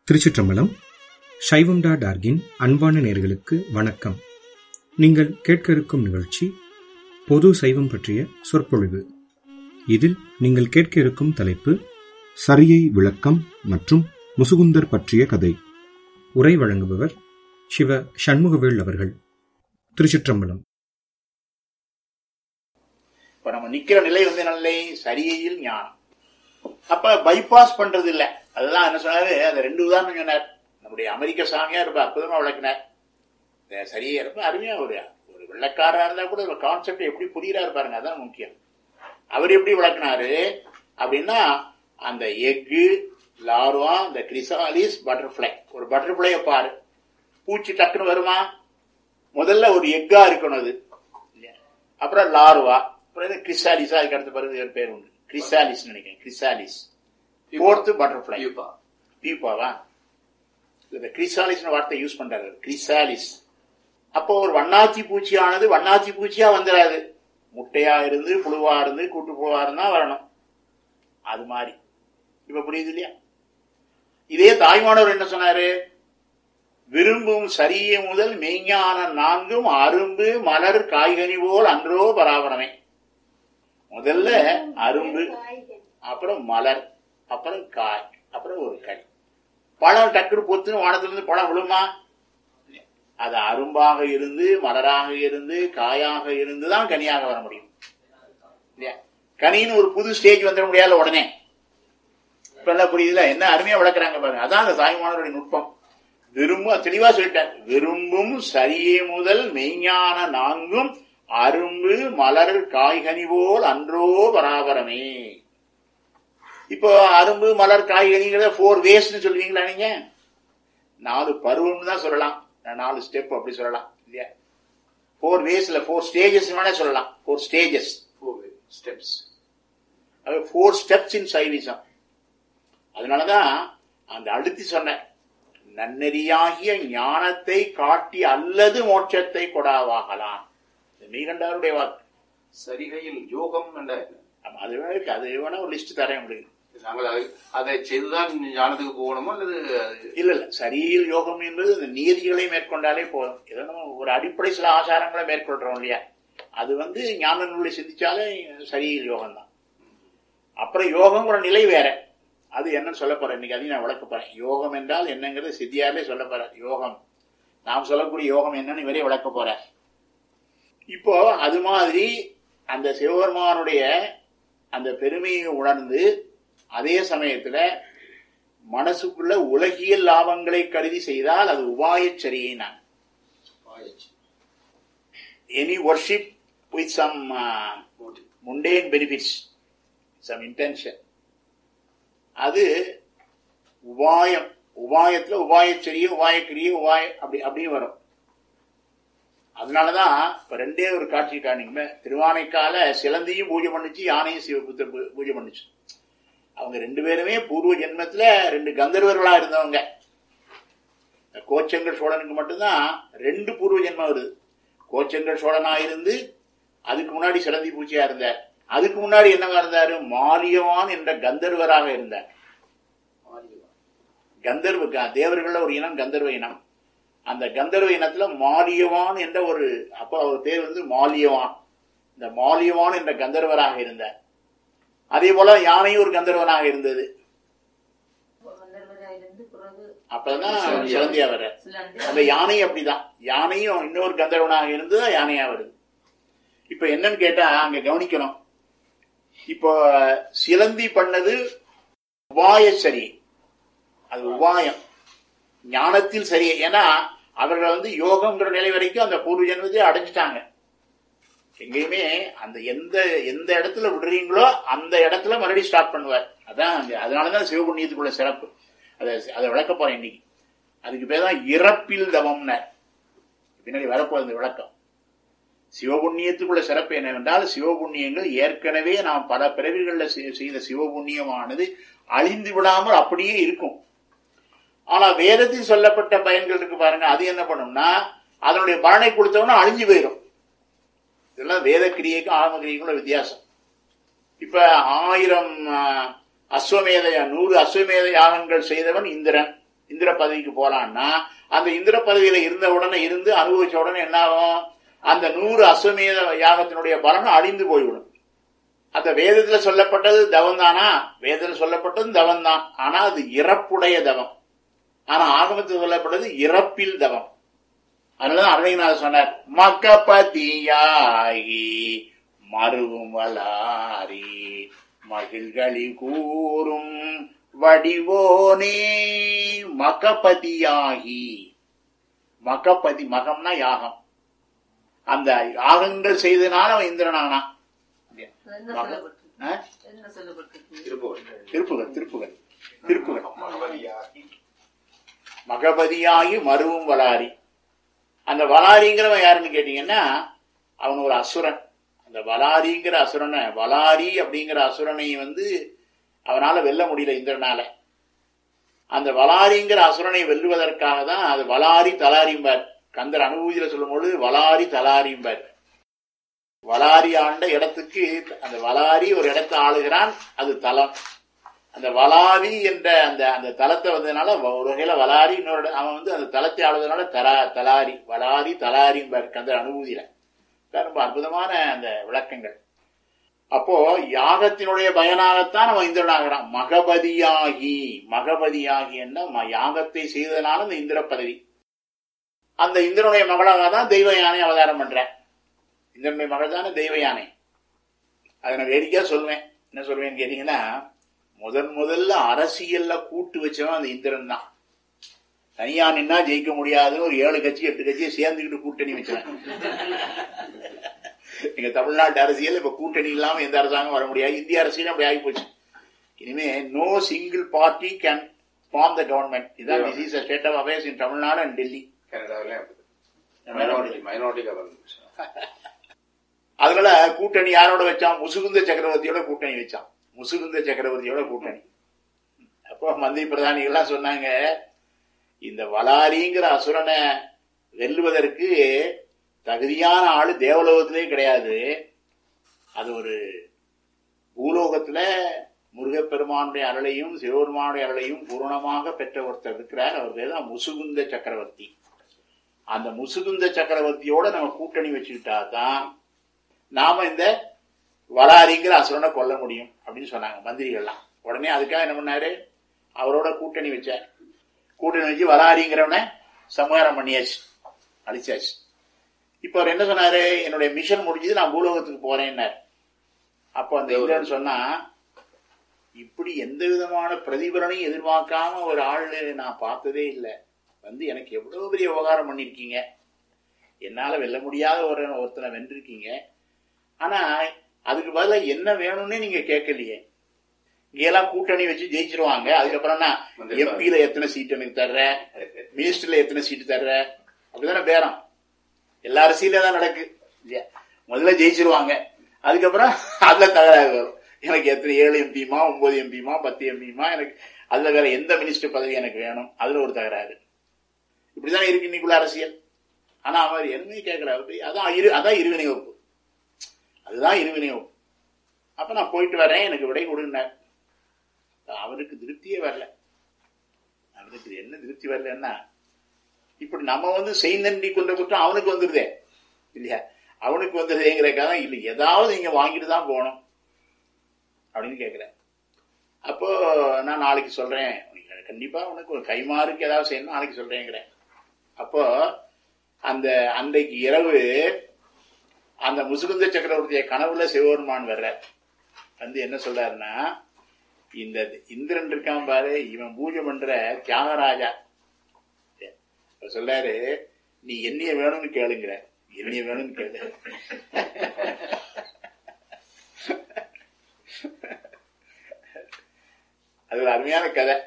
திருச்சிற்றம்பலம் சைவம் டா டார்கின் அன்பான நேர்களுக்கு வணக்கம் நீங்கள் கேட்க இருக்கும் நிகழ்ச்சி பொது சைவம் பற்றிய சொற்பொழிவு இதில் நீங்கள் கேட்க இருக்கும் தலைப்பு சரியை விளக்கம் மற்றும் முசுகுந்தர் பற்றிய கதை உரை வழங்குபவர் சிவ சண்முகவேல் அவர்கள் திருச்சிற்றம்பலம் இப்ப நம்ம நிக்கிற நிலை வந்து நல்லை சரியையில் ஞானம் அப்ப பைபாஸ் பண்றது இல்ல அதுதான் என்ன சொன்னாரு அந்த ரெண்டு உதாரணம் சொன்னார் நம்முடைய அமெரிக்க சாமியார் ரொம்ப அற்புதமா விளக்கினார் இந்த சரியா ரொம்ப அருமையா ஒரு ஒரு வெள்ளக்காரா இருந்தா கூட ஒரு கான்செப்ட் எப்படி புரியுறாரு பாருங்க அதான் முக்கியம் அவர் எப்படி விளக்குனாரு அப்படின்னா அந்த எக்கு லார்வா இந்த கிரிசாலிஸ் பட்டர்ஃபிளை ஒரு பட்டர்ஃபிளைய பாரு பூச்சி டக்குன்னு வருமா முதல்ல ஒரு எக்கா இருக்கணும் அது அப்புறம் லார்வா அப்புறம் கிரிசாலிஸா அதுக்கு அடுத்த பிறகு ஒரு பேர் உண்டு கிரிசாலிஸ் நினைக்கிறேன் கிரிசாலிஸ் ஃபோர்த்து பட்டர்ஃபிளை பீப்பாவா இந்த கிரிசாலிஸ் வார்த்தை யூஸ் பண்றாரு கிரிசாலிஸ் அப்போ ஒரு வண்ணாச்சி பூச்சியானது வண்ணாச்சி பூச்சியா வந்துடாது முட்டையா இருந்து புழுவா இருந்து கூட்டு புழுவா இருந்தா வரணும் அது மாதிரி இப்ப புரியுது இல்லையா இதே தாய்மானவர் என்ன சொன்னாரு விரும்பும் சரிய முதல் மெய்ஞான நான்கும் அரும்பு மலர் காய்கனி போல் அன்றோ பராபரமே முதல்ல அரும்பு அப்புறம் மலர் அப்புறம் காய் அப்புறம் ஒரு கனி பழம் டக்குனு பொத்துன்னு வானத்திலிருந்து பழம் விழுமா அது அரும்பாக இருந்து மலராக இருந்து காயாக இருந்து தான் கனியாக வர முடியும் இல்லையா கனின்னு ஒரு புது ஸ்டேஜ் வந்துட முடியாத உடனே இப்ப என்ன புரியுதுல என்ன அருமையா விளக்குறாங்க பாருங்க அதான் அந்த தாய்மானவருடைய நுட்பம் விரும்பும் தெளிவா சொல்லிட்டார் விரும்பும் சரியே முதல் மெய்ஞான நான்கும் அரும்பு மலர் காய்கனி போல் அன்றோ பராபரமே இப்போ அரும்பு மலர் காய்கனிங்கிறத ஃபோர் வேஸ்ட்னு சொல்லுவீங்களா நீங்க நாலு பருவம்னு தான் சொல்லலாம் நாலு ஸ்டெப் அப்படி சொல்லலாம் இல்லையா ஃபோர் வேஸ்ல ஃபோர் ஸ்டேஜஸ் வேணா சொல்லலாம் four stages steps four steps in Saivism அதனாலதான் அந்த அழுத்தி சொன்ன நன்னெறியாகிய ஞானத்தை காட்டி அல்லது மோட்சத்தை கொடாவாகலாம் மீகண்டாருடைய வாக்கு சரிகையில் யோகம் என்ற ஆமா, அது வேணா இருக்கு அது வேணா ஒரு லிஸ்ட் தரேன் உங்களுக்கு நாங்கள் அதை- அதை செய்துதான் ஞானத்துக்கு போகணுமோ அல்லது அது- இல்ல இல்ல சரியில் யோகம் என்பது இந்த நியதிகளை மேற்கொண்டாலே போதும் ஏதோ நம்ம ஒரு அடிப்படை சில ஆசாரங்களை மேற்கொள்றோம் இல்லையா அது வந்து ஞான நூலை சிந்திச்சாலே சரியில் யோகம் தான் அப்புறம் யோகங்கிற நிலை வேற அது என்னன்னு சொல்ல போறேன் இன்னைக்கு அதையும் நான் விளக்க போறேன் யோகம் என்றால் என்னங்கிறது சித்தியாரே சொல்ல போறேன் யோகம் நாம் சொல்லக்கூடிய யோகம் என்னன்னு இவரே விளக்க போறேன் இப்போ அது மாதிரி அந்த சிவபெருமானுடைய அந்த பெருமையை உணர்ந்து அதே சமயத்துல மனசுக்குள்ள உலகியல் லாபங்களை கருதி செய்தால் அது உபாயச் சரியை நான் any worship with some mundane benefits some intention அது உபாயம் உபாயத்துல உபாயச்சரிய உபாயக்கிரிய உபாய அப்படி அப்படியும் வரும் அதனாலதான் இப்ப ரெண்டே ஒரு காட்சி காணிங்க திருவானைக்கால சிலந்தியும் பூஜை பண்ணுச்சு யானையும் சிவபுத்தர் பூ- பூஜை பண்ணுச்சு அவங்க ரெண்டு பேருமே பூர்வ ஜென்மத்துல ரெண்டு கந்தர்வர்களா இருந்தவங்க இந்த கோச்சங்கர் சோழனுக்கு மட்டும்தான் ரெண்டு பூர்வ ஜென்மம் வருது கோச்சங்கர் சோழனா இருந்து அதுக்கு முன்னாடி சிலந்தி பூச்சியா இருந்தார் அதுக்கு முன்னாடி என்னவா இருந்தாரு மாரியவான் என்ற கந்தர்வராக இருந்தார் கந்தர்வ க- தேவர்கள்ல ஒரு இனம் கந்தர்வ இனம் அந்த கந்தர்வ இனத்துல மாலியவான் என்ற ஒரு அப்போ அவர் பேர் வந்து மாலியவான் இந்த மாலியவான் என்ற கந்தர்வராக இருந்தார் அதே போல யானையும் ஒரு கந்தர்வனாக இருந்தது கந்தர்வராயிருந்து பிறகு அப்பதான் சிலந்தியா. சிலந்தியா வர்ற சிலந்தி அந்த யானை அப்படிதான் யானையும் இன்னொரு கந்தர்வனாக இருந்து தான் யானையா வருது இப்ப என்னன்னு கேட்டா அங்க கவனிக்கணும் இப்போ சிலந்தி பண்ணது உபாய சரி அது உபாயம் ஞானத்தில் சரி ஏன்னா அவர்கள் வந்து யோகம்ங்கிற நிலை வரைக்கும் அந்த பூர்வ ஜென்மத்தை அடைஞ்சிட்டாங்க எங்கேயுமே அந்த எந்த எந்த இடத்துல விடுறீங்களோ அந்த இடத்துல மறுபடியும் ஸ்டார்ட் பண்ணுவார் அதான் அங்க- அதனாலதான் சிவபுண்ணியத்துக்குள்ள சிறப்பு அதை அதை விளக்க போறேன் இன்னைக்கு அதுக்கு பேர் தான் இறப்பில் தவம்னர் பின்னாடி வரப்போகுது இந்த விளக்கம் சிவபுண்ணியத்துக்குள்ள சிறப்பு என்னவென்றால் சிவபுண்ணியங்கள் ஏற்கனவே நாம் பல பிறவிகளில் செய்- செய்த சிவபுண்ணியமானது அழிந்து விடாமல் அப்படியே இருக்கும் ஆனா வேதத்தில் சொல்லப்பட்ட பயன்கள் இருக்கு பாருங்க அது என்ன பண்ணும்னா அதனுடைய பலனை கொடுத்தவொன்னா அழிஞ்சு போயிடும் இதெல்லாம் வேத கிரியைக்கும் ஆகம கிரியைக்கும் உள்ள வித்தியாசம் இப்ப ஆயிரம் ஆஹ், அஸ்வமேத நூறு அஸ்வமேத யாகங்கள் செய்தவன் இந்திரன் இந்திர பதவிக்கு போலான்னா அந்த இந்திர பதவியில இருந்த உடனே இருந்து அனுபவிச்ச உடனே என்ன ஆகும் அந்த நூறு அஸ்வமேத யாகத்தினுடைய பலனும் அழிந்து போய்விடும் அந்த வேதத்துல சொல்லப்பட்டது தவம் தானா வேதத்துல சொல்லப்பட்டது தவம் தான் ஆனா அது இறப்புடைய தவம் ஆனா ஆகமத்தில் சொல்லப்பட்டது இறப்பில் தவம் அதனாலதான் அருணகிரிநாதர் சொன்னார் மக்கபதியாகி மருவும் வளாரி மகிழ்களி கூறும் வடிவோனே மகபதியாகி மகபதி மகம்னா யாகம் அந்த யாகங்கள் செய்தனால அவன் இந்திரனானா என்ன சொல்லப்பட்டிருக்கு ஆ? என்ன சொல்லப்பட்டிருக்கு இருப்பவர் திருப்புகள் திருப்புகள் திருப்புகள் மகவதியாகி மகபதியாகி மருவும் வளாரி அந்த வளாரிங்கிறவன் யாருன்னு கேட்டீங்கன்னா அவன் ஒரு அசுரன் அந்த வளாரிங்கிற அசுரனை வளாரி அப்படிங்கிற அசுரனை வந்து அவனால வெல்ல முடியல இந்திரனால அந்த வளாரிங்கிற அசுரனை வெல்லுவதற்காக தான் அது வளாரி தலாரிம்பார் கந்தர் அனுபூதியில சொல்லும் பொழுது வளாரி தலாரிம்பார் வளாரி ஆண்ட இடத்துக்கு அந்த வளாரி ஒரு இடத்தை ஆளுகிறான் அது தலம் அந்த வலாரி என்ற அந்த அந்த தலத்தை வந்ததுனால ஒரு வகையில வலாரி இன்னொரு இடம் அவன் வந்து அந்த தலத்தை ஆளுவதனால தலா தலாரி வலாரி தலாரிம்பார் கந்தர் அனுபூதியில இதெல்லாம் ரொம்ப அற்புதமான அந்த விளக்கங்கள் அப்போ யாகத்தினுடைய பயனாகத்தான் அவன் இந்திரனாகிறான் மகபதியாகி மகபதியாகி என்ன ம- யாகத்தை செய்ததனால இந்த இந்திர பதவி அந்த இந்திரனுடைய மகளாக தான் தெய்வ யானை அவதாரம் பண்ற இந்திரனுடைய மகள் தானே தெய்வ யானை அதை நான் வேடிக்கையா சொல்லுவேன் என்ன சொல்லுவேன்னு கேட்டீங்கன்னா முதன் முதல்ல அரசியல்ல கூட்டு வச்சவன் அந்த இந்திரன் தான் தனியா நின்னா ஜெயிக்க முடியாதுன்னு ஒரு ஏழு கட்சி எட்டு கட்சியை சேர்ந்துக்கிட்டு கூட்டணி வச்சவன் எங்க தமிழ்நாட்டு அரசியல் இப்ப கூட்டணி இல்லாம எந்த அரசாங்கம் வர முடியாது இந்திய அரசியலும் அப்படி ஆகி போச்சு இனிமே no single party can form the government இதான் Yeah. This is state of affairs in Tamil Nadu and Delhi கனடாவிலே மைனாரிட்டி மைனாரிட்டி கவர்மெண்ட் அதனால கூட்டணி யாரோட வச்சான் முசுகுந்த சக்கரவர்த்தியோட கூட்டணி வச்சான் முசுகுந்த சக்கரவர்த்தியோட கூட்டணி அப்போ மந்திரி பிரதானிகள்லாம் சொன்னாங்க இந்த வலாரிங்கிற அசுரனை வெல்லுவதற்கு தகுதியான ஆளு தேவலோகத்திலே கிடையாது அது ஒரு பூலோகத்துல முருகப்பெருமானுடைய அருளையும் சிவபெருமானுடைய அருளையும் பூரணமாக பெற்ற ஒருத்தர் இருக்கிறார் அவர் பேர் தான் முசுகுந்த சக்கரவர்த்தி அந்த முசுகுந்த சக்கரவர்த்தியோட நம்ம கூட்டணி வச்சுக்கிட்டா தான் நாம இந்த வலாரிங்கிற அசுரனை கொல்ல முடியும் அப்படின்னு சொன்னாங்க மந்திரிகள்லாம் உடனே அதுக்காக என்ன பண்ணாரு அவரோட கூட்டணி வச்சார் கூட்டணி வச்சு வலாரிங்கிறவனை சமகாரம் பண்ணியாச்சு அழிச்சாச்சு இப்ப அவர் என்ன சொன்னாரு என்னுடைய மிஷன் முடிஞ்சது நான் பூலோகத்துக்கு போறேன்னார் அப்போ அந்த இந்திரன் சொன்னா இப்படி எந்த விதமான பிரதிபலனையும் எதிர்பார்க்காம ஒரு ஆள் நான் பார்த்ததே இல்லை வந்து எனக்கு எவ்வளவு பெரிய உபகாரம் பண்ணிருக்கீங்க என்னால வெல்ல முடியாத ஒரு ஒருத்தனை வென்றிருக்கீங்க ஆனா அதுக்கு பதிலா என்ன வேணும்னே நீங்க கேட்கலையே இங்கெல்லாம் கூட்டணி வச்சு ஜெயிச்சிருவாங்க அதுக்கப்புறம் நான் மந்திரி எம்பியில எத்தனை சீட் எனக்கு தர்ற மினிஸ்டர்ல எத்தனை சீட் தர்ற அப்படிதானே பேரம் எல்லா அரசியலும் தான் நடக்கு இல்லையா முதல்ல ஜெயிச்சிருவாங்க அதுக்கப்புறம் அதுல தகராறு வரும் எனக்கு எத்தனை ஏழு எம்பிமா ஒன்பது எம்பிமா பத்து எம்பிமா எனக்கு அதுல வேற எந்த மினிஸ்டர் பதவி எனக்கு வேணும் அதுல ஒரு தகராறு இப்படிதான் இருக்கு இன்னைக்குள்ள அரசியல் ஆனா அவர் எதுவுமே கேட்கறாரு அதான் இரு அதான் இருவினை ஒப்பு அதுதான் இருவினை ஒப்பு அப்ப நான் போயிட்டு வரேன் எனக்கு விடை கொடுன்னார் அவருக்கு திருப்தியே வரல அவனுக்கு என்ன திருப்தி வரலன்னா இப்படி நம்ம வந்து செய்தண்டி கொண்ட குற்றம் அவனுக்கு வந்துருதே இல்லையா அவனுக்கு வந்துருதேங்கிறக்காக தான் இல்லை ஏதாவது நீங்க வாங்கிட்டு தான் போகணும் அப்படின்னு கேட்கிறேன் அப்போ நான் நாளைக்கு சொல்றேன் கண்டிப்பா உனக்கு ஒரு கைமாறுக்கு ஏதாவது செய்யணும் நாளைக்கு சொல்றேங்கிறேன் அப்போ அந்த அன்றைக்கு இரவு அந்த முசுகுந்த சக்கரவர்த்திய கனவுல சிவபெருமான் வர்ற வந்து என்ன சொல்றாருன்னா இந்த இந்திரன் இருக்கான் பாரு இவன் பூஜை பண்ற தியாகராஜா அவர் சொல்றாரு நீ என்னைய வேணும்னு கேளுங்கிற என்னைய வேணும்னு கேளு அது ஒரு அருமையான கதை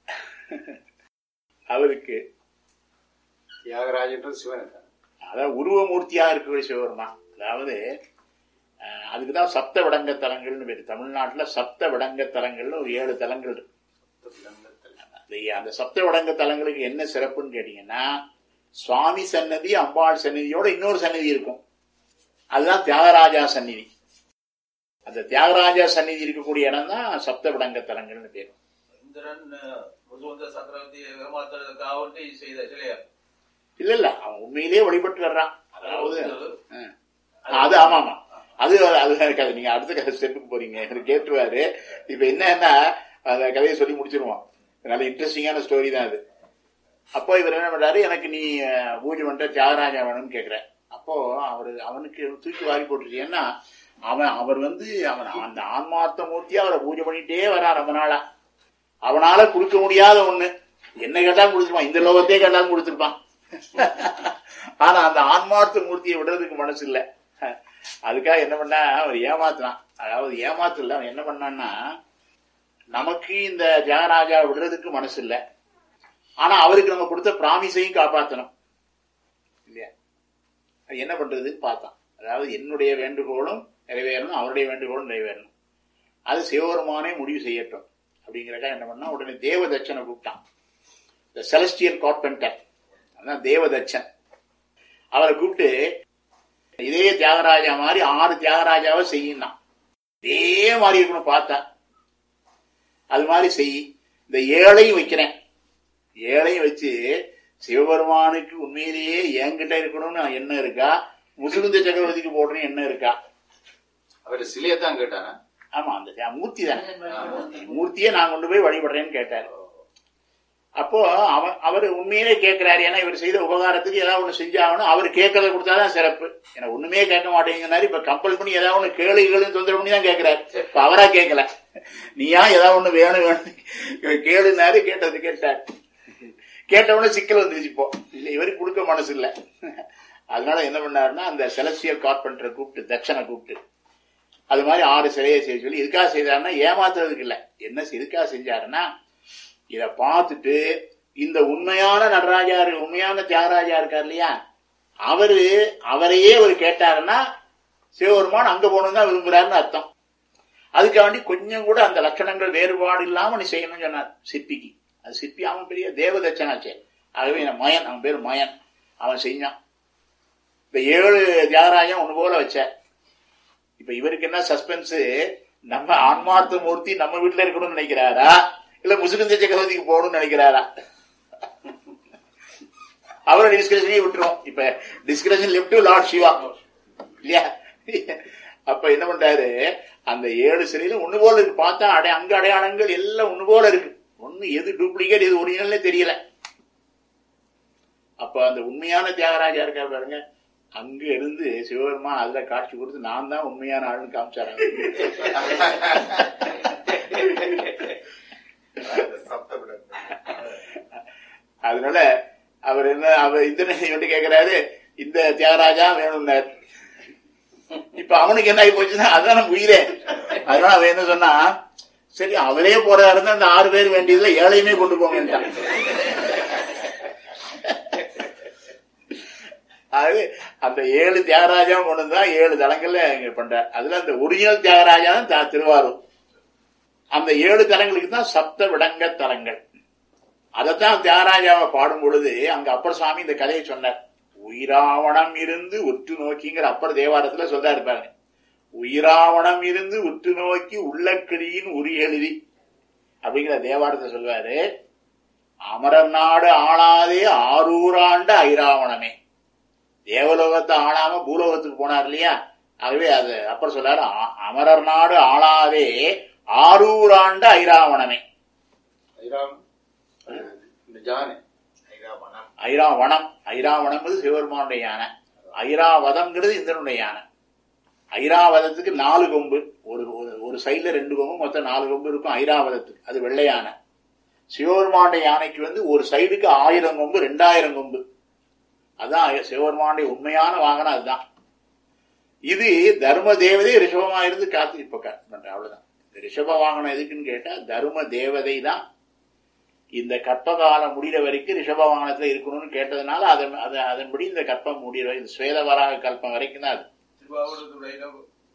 அவருக்கு தியாகராஜன்றது சிவன் தான் அதாவது உருவமூர்த்தியா இருக்கக்கூடிய சிவபெருமான் அதாவது அஹ், அதுக்குதான் சப்த விடங்க தலங்கள்னு பேரு தமிழ்நாட்டுல சப்த விடங்க தலங்கள்னு ஒரு ஏழு தலங்கள் இருக்கு அது அந்த சப்த விடங்க தலங்களுக்கு என்ன சிறப்புன்னு கேட்டீங்கன்னா சுவாமி சன்னதி அம்பாள் சன்னதியோட இன்னொரு சன்னதி இருக்கும் அதுதான் தியாகராஜா சந்நிதி அந்த தியாகராஜா சந்நிதி இருக்கக்கூடிய இடம் தான் சப்த விடங்க தலங்கள்னு பேரு இந்திரன் அஹ், சுதந்திர சக்கரவர்த்தி ஏமாத்துறதுக்காக வேண்டி செய்த சிலையா இல்ல இல்ல அவன் உண்மையிலேயே வழிபட்டு வர்றான் அதாவது ஆ. அது ஆமா ஆமா அது அது இருக்காது நீங்க அடுத்த ஸ்டெப்புக்கு போறீங்க எனக்கு கேட்டுருவாரு இப்ப என்னன்னா அந்த கதையை சொல்லி முடிச்சிருவோம் நல்ல இன்ட்ரெஸ்டிங்கான ஸ்டோரி தான் அது அப்போ இவர் என்ன பண்றாரு எனக்கு நீ அஹ், பூஜை பண்ற தியாகராஜா வேணும்னு கேக்குற அப்போ அவரு அவனுக்கு தூக்கி வாரி போட்டுருச்சு ஏன்னா அவன் அவர் வந்து அவன் அந்த ஆன்மார்த்த மூர்த்தியா அவரை பூஜை பண்ணிட்டே வரான் ரொம்ப நாளா அவனால கொடுக்க முடியாத ஒண்ணு என்ன கேட்டாலும் கொடுத்துருப்பான் இந்த லோகத்தையே கேட்டாலும் கொடுத்துருப்பான் ஆனா அந்த ஆன்மார்த்த மூர்த்தியை விடுறதுக்கு மனசு இல்ல அதுக்காக என்ன பண்ணா அவர் ஏமாத்துனான் அதாவது ஏமாத்துல அவன் என்ன பண்ணான்னா நமக்கு இந்த ஜெகராஜா விடுறதுக்கு மனசு இல்ல ஆனா அவருக்கு நம்ம கொடுத்த பிராமிஸையும் காப்பாத்தணும் இல்லையா அது என்ன பண்றது பார்த்தான் அதாவது என்னுடைய வேண்டுகோளும் நிறைவேறணும் அவருடைய வேண்டுகோளும் நிறைவேறணும் அது சிவபெருமானே முடிவு செய்யட்டும் அப்படிங்கிறக்காக என்ன பண்ணா உடனே தேவதட்சனை கூப்பிட்டான் இந்த செலஸ்டியல் கார்பெண்டர் அதான் தேவதட்சன் அவரை கூப்பிட்டு இதே தியாகராஜா மாதிரி ஆறு தியாகராஜாவை செய்யினான் இதே மாதிரி இருக்கணும் பார்த்தா அது மாதிரி செய் இந்த ஏழையும் வைக்கிறேன் ஏழையும் வச்சு சிவபெருமானுக்கு உண்மையிலேயே என்கிட்ட இருக்கணும்னு எண்ணம் இருக்கா முசுகுந்த சக்கரவர்த்திக்கு போடுறேன்னு எண்ணம் இருக்கா அவர் சிலையை தான் கேட்டானா ஆமா அந்த தியா- மூர்த்தி தானே மூர்த்தியை நான் கொண்டு போய் வழிபடுறேன்னு கேட்டாரு அப்போ அவன் அவர் உண்மையிலே கேட்கிறாரு ஏன்னா இவர் செய்த உபகாரத்துக்கு ஏதாவது ஒண்ணு செஞ்சாகணும் அவர் கேட்கறத கொடுத்தாதான் சிறப்பு ஏன்னா ஒண்ணுமே கேட்க மாட்டேங்கிறாரு இப்ப கம்பல் பண்ணி ஏதாவது ஒண்ணு கேளு கேளுன்னு தொந்தரவு பண்ணி தான் கேட்கிறாரு இப்ப அவரா கேட்கல நீயா ஏதாவது ஒண்ணு வேணும் வேணும் கேளுனாரு கேட்டது கேட்டார் கேட்டவொடனே சிக்கல் வந்துருச்சு இப்போ இல்ல இவருக்கு கொடுக்க மனசு இல்ல அதனால என்ன பண்ணாருன்னா அந்த செலஸ்டியல் கார்பெண்டரை கூப்பிட்டு தட்சனை கூப்பிட்டு அது மாதிரி ஆறு சிலையை செய்ய சொல்லி எதுக்காக செய்தாருன்னா ஏமாத்துறதுக்கு இல்ல என்ன செ- எதுக்காக செஞ்சாருன்னா இத பார்த்துட்டு இந்த உண்மையான நடராஜா இருக்கு- உண்மையான தியாகராஜா இருக்கார் இல்லையா அவரு அவரையே அவர் கேட்டாருன்னா சிவபெருமான் அங்க போகணும் தான் விரும்புறாருன்னு அர்த்தம் அதுக்காண்டி கொஞ்சம் கூட அந்த லட்சணங்கள் வேறுபாடு இல்லாம நீ செய்யணும்னு சொன்னார் சிற்பிக்கு அது சிற்பி அவன் பெரிய தேவதட்சனாச்சே ஆகவே என் மயன் அவன் பேர் மயன் அவன் செஞ்சான் இந்த ஏழு தியாகராஜன் ஒண்ணு போல வச்ச இப்ப இவருக்கு என்ன சஸ்பென்ஸ் நம்ம ஆன்மார்த்த மூர்த்தி நம்ம வீட்டுல இருக்கணும்னு நினைக்கிறாரா இல்ல முசுகுந்த சக்கரவர்த்திக்கு போகணும்னு நினைக்கிறாரா அவரை டிஸ்கஷனே விட்டுரும் இப்ப டிஸ்கஷன் லெப்ட் லார்ட் சிவா இல்லையா அப்ப என்ன பண்றாரு அந்த ஏழு சிலையிலும் ஒண்ணு போல இருக்கு பார்த்தா அடை அங்க அடையாளங்கள் எல்லாம் ஒண்ணு போல இருக்கு ஒண்ணு எது டூப்ளிகேட் எது ஒரிஜினல்னே தெரியல அப்ப அந்த உண்மையான தியாகராஜா இருக்கா பாருங்க அங்க இருந்து சிவபெருமான் அதுல காட்சி கொடுத்து நான் தான் உண்மையான ஆளுன்னு காமிச்சாராங்க அதனால அவர் என்ன அவர் இந்த வந்து கேக்குறாரு இந்த தியாகராஜா வேணும்னார் இப்ப அவனுக்கு என்ன ஆகி போச்சுன்னா அதான் நம்ம உயிரே அதனால அவன் என்ன சொன்னா சரி அவரே போறதா இருந்தா அந்த ஆறு பேர் வேண்டியதுல ஏழையுமே கொண்டு போங்கன்ட்டான் அது அந்த ஏழு தியாகராஜா கொண்டு தான் ஏழு தலங்கள்ல இங்க பண்றார் அதுல அந்த ஒரிஜினல் தியாகராஜா தான் தா- திருவாரூர் அந்த ஏழு தலங்களுக்கு தான் சப்த விடங்க தலங்கள் அதைத்தான் தியாகராஜாவை பாடும் பொழுது அங்க அப்பர் சுவாமி இந்த கதையை சொன்னார் உயிராவணம் இருந்து உற்று நோக்கிங்கிற அப்பர் தேவாரத்துல சொல்றாரு பாருங்க உயிராவணம் இருந்து உற்று நோக்கி உள்ளக்கிளியின் உரியெழுதி அப்படிங்கிற தேவாரத்தை சொல்வாரு அமரர் நாடு ஆளாதே ஆரூராண்ட ஐராவணமே தேவலோகத்தை ஆளாம பூலோகத்துக்கு போனார் இல்லையா ஆகவே அது அப்புறம் சொல்றாரு "அ- அமரர் நாடு ஆளாதே ஆரூராண்ட ஐராவணமே ஐராம் இந்த ஜானே ஐராவணம் ஐராவணம் ஐராவணம்ங்கிறது சிவபெருமானுடைய யானை ஐராவதம்ங்கிறது இந்திரனுடைய யானை ஐராவதத்துக்கு நாலு கொம்பு ஒரு ஒரு- ஒரு சைடுல ரெண்டு கொம்பு மொத்தம் நாலு கொம்பு இருக்கும் ஐராவதத்துக்கு அது வெள்ளை யானை சிவபெருமானுடைய யானைக்கு வந்து ஒரு சைடுக்கு ஆயிரம் கொம்பு ரெண்டாயிரம் கொம்பு அதான் சிவபெருமானுடைய உண்மையான வாகனம் அதுதான் இது தர்ம தேவதை ரிஷபமா இருந்து காத்து இப்ப கா- பண்ற அவ்வளவுதான் இந்த ரிஷப வாகனம் எதுக்குன்னு கேட்டா தர்ம தேவதை தான் இந்த கற்பகாலம் முடிகிற வரைக்கும் ரிஷப வாகனத்துல இருக்கணும்னு கேட்டதுனால அதன் அத- அதன்படி இந்த கற்பம் முடிகிற வரை- இந்த சுவேதவராக கல்பம் வரைக்கும் தான் அது திருவாவூரத்துடைய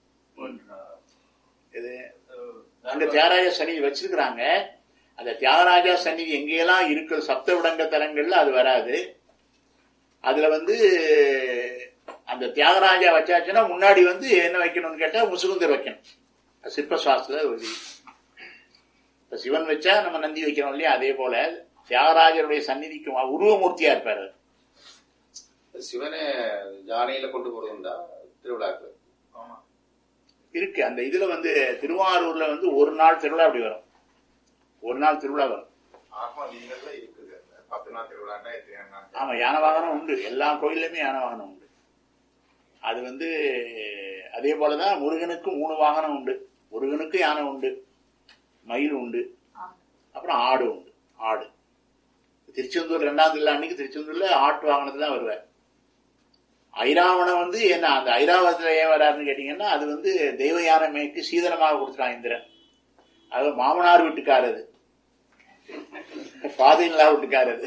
இது அங்க தியாகராஜ சன்னிதி வச்சிருக்கிறாங்க அந்த தியாகராஜா சன்னிதி எங்கெல்லாம் இருக்கிற சப்த விடங்க தலங்கள்ல அது வராது அதுல வந்து அந்த தியாகராஜா வச்சாச்சுன்னா முன்னாடி வந்து என்ன வைக்கணும்னு கேட்டா முசுகுந்தர் வைக்கணும் அது சிற்ப சாஸ்திர ஒரு இப்ப சிவன் வச்சா நம்ம நந்தி வைக்கிறோம் இல்லையா அதே போல தியாகராஜருடைய சந்நிதிக்கு வ- உருவமூர்த்தியா இருப்பாரு சிவனை யானையில கொண்டு போறதுண்டா திருவிழாக்கு இருக்கு அந்த இதுல வந்து திருவாரூர்ல வந்து ஒரு நாள் திருவிழா அப்படி வரும் ஒரு நாள் திருவிழா வரும் ஆமா நீங்கள்ல இருக்குது அந்த பத்து நாள் திருவிழாண்டா எத்தனை நாள் ஆமா யானை வாகனம் உண்டு எல்லா கோயில்லையுமே யானை வாகனம் உண்டு அது வந்து அதே போலதான் முருகனுக்கு மூணு வாகனம் உண்டு முருகனுக்கு யானை உண்டு மயில் உண்டு அப்புறம் ஆடு உண்டு ஆடு திருச்செந்தூர் ரெண்டாம் திருவிழா அன்னைக்கு திருச்செந்தூர்ல ஆட்டு வாகனத்துல தான் வருவார் ஐராவணம் வந்து என்ன அந்த ஐராவதத்துல ஏன் வராருன்னு கேட்டீங்கன்னா அது வந்து தெய்வ யானை மேய்க்கு சீதனமாக கொடுத்துட்டான் இந்திரன் அது மாமனார் வீட்டுக்காரது ஃபாதின்லா வீட்டுக்காரது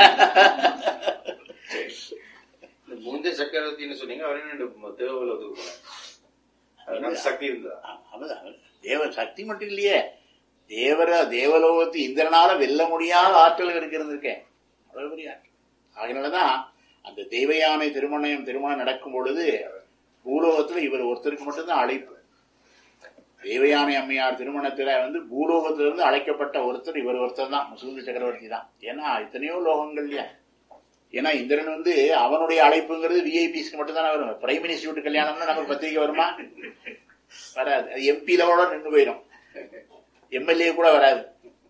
இந்த முஞ்ச சக்கரவர்த்தின்னு சொன்னீங்க அவரே ரெண்டு தேவலத்துக்கு போனேன் அது நல்ல சக்தி இருந்தா அவன் அவன் தேவ சக்தி மட்டும் இல்லையே தேவர தேவலோகத்து இந்திரனால வெல்ல முடியாத ஆற்றல் இருக்கிறது இருக்கேன் அவ்வளவு பெரிய ஆற்றல் அதனாலதான் அந்த தெய்வயானை திருமணம் திருமணம் நடக்கும் பொழுது பூலோகத்துல இவர் ஒருத்தருக்கு மட்டும்தான் அழைப்பு தேவயானை அம்மையார் திருமணத்துல வந்து பூலோகத்திலிருந்து அழைக்கப்பட்ட ஒருத்தர் இவர் ஒருத்தர் தான் முசுகுந்த சக்கரவர்த்தி தான் ஏன்னா எத்தனையோ லோகங்கள் இல்லையா ஏன்னா இந்திரன் வந்து அவனுடைய அழைப்புங்கிறது விஐபிஸ்க்கு மட்டும் தானே வரும் பிரைம் மினிஸ்டர் வீட்டு கல்யாணம்னா நமக்கு பத்திரிக்கை வருமா வராது அது எம்பி லெவலோட நின்று போயிடும் எம்எல்ஏ கூட வராது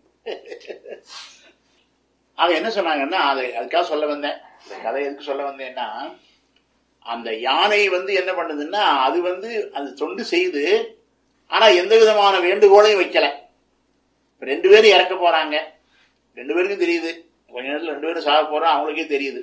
ஆக என்ன சொன்னாங்கன்னா அது அதுக்காக சொல்ல வந்தேன் இந்த கதை எதுக்கு சொல்ல வந்தேன்னா அந்த யானை வந்து என்ன பண்ணுதுன்னா அது வந்து அது தொண்டு செய்து ஆனா எந்த விதமான வேண்டுகோளையும் வைக்கல இப்ப ரெண்டு பேரும் இறக்க போறாங்க ரெண்டு பேருக்கும் தெரியுது கொஞ்ச நேரத்துல ரெண்டு பேரும் சாக போறோம் அவங்களுக்கே தெரியுது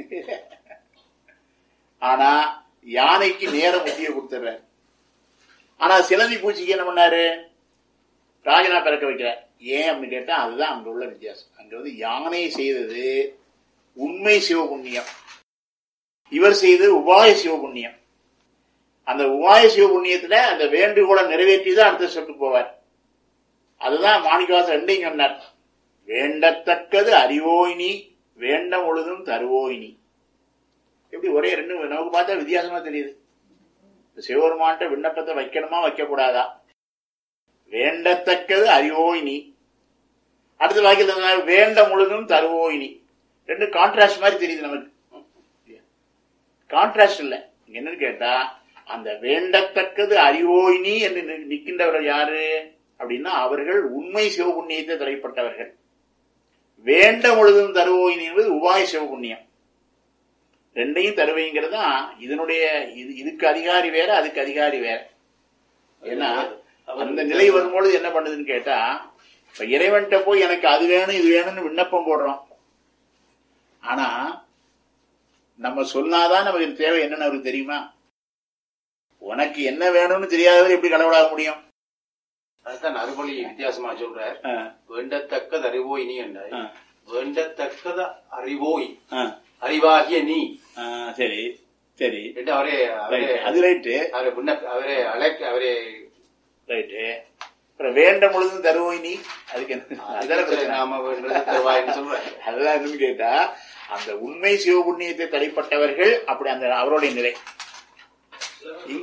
ஆனா யானைக்கு நேர புத்தியை கொடுத்துடுறாரு ஆனா சிலந்தி பூச்சிக்கு என்ன பண்ணாரு ராஜனா பிறக்க வைக்கிறார் ஏன் அப்படின்னு கேட்டா அதுதான் அங்க உள்ள வித்தியாசம் அங்க வந்து யானை செய்தது உண்மை சிவபுண்ணியம் இவர் செய்தது உபாய சிவபுண்ணியம் அந்த உபாய சிவபுண்ணியத்துல அந்த வேண்டுகோளை நிறைவேற்றி தான் அடுத்த ஸ்டெப்புக்கு போவார் அதுதான் மாணிக்கவாசன் ரெண்டையும் சொன்னார் வேண்டத்தக்கது அறிவோய் நீ வேண்ட முழுதும் தருவோய் நீ எப்படி ஒரே ரெண்டு நமக்கு பார்த்தா வித்தியாசமா தெரியுது இந்த சிவபெருமான்ட்ட விண்ணப்பத்தை வைக்கணுமா வைக்கக்கூடாதா வேண்டத்தக்கது அறிவோய் நீ அடுத்த வாக்கியத்தில் சொன்னார், வேண்ட முழுதும் தருவோய் நீ ரெண்டு கான்ட்ராஸ்ட் மாதிரி தெரியுது நமக்கு கான்ட்ராஸ்ட் இல்ல இங்க என்னன்னு கேட்டா அந்த வேண்டத்தக்கது அறிவோய் நீ என்று நி- நிற்கின்றவர்கள் யாரு அப்படின்னா அவர்கள் உண்மை சிவபுண்ணியத்தை தலைப்பட்டவர்கள் வேண்ட முழுதும் தருவோய் நீ என்பது உபாய சிவபுண்ணியம் ரெண்டையும் தருவைங்கிறது தான் இதனுடைய இது இதுக்கு அதிகாரி வேற அதுக்கு அதிகாரி வேற ஏன்னா அந்த நிலை வரும்பொழுது என்ன பண்ணுதுன்னு கேட்டா இப்ப இறைவன்கிட்ட போய் எனக்கு அது வேணும் இது வேணும்னு விண்ணப்பம் போடுறோம் ஆனா நம்ம சொன்னாதான் நமக்கு தேவை என்னன்னு அவருக்கு தெரியுமா உனக்கு என்ன வேணும்னு தெரியாதவர் எப்படி கடவுளாக முடியும் அதுதான் அறுபொழி வித்தியாசமா சொல்றார் ஆ, வேண்டத்தக்கது அறிவோய் நீ என்றாய் ஆ, வேண்டத்தக்கத அறிவோய் ஆ, அறிவாகிய நீ ஆ, சரி சரி என்று அவரே அவரே ரைட் அது ரைட்டு அவரை விண்ணப்ப அவரே அழைக்க அவரே ரைட்டு அப்புறம் வேண்ட முழுதும் தருவோய் நீ அதுக்கு என்ன அதுதானே பிரச்சனை நாம வேண்டது தருவாய்ன்னு சொல்றாரு அதுதான் என்னன்னு கேட்டா அந்த உண்மை சிவபுண்ணியத்தை தடைப்பட்டவர்கள் அப்படி அந்த அவருடைய நிலை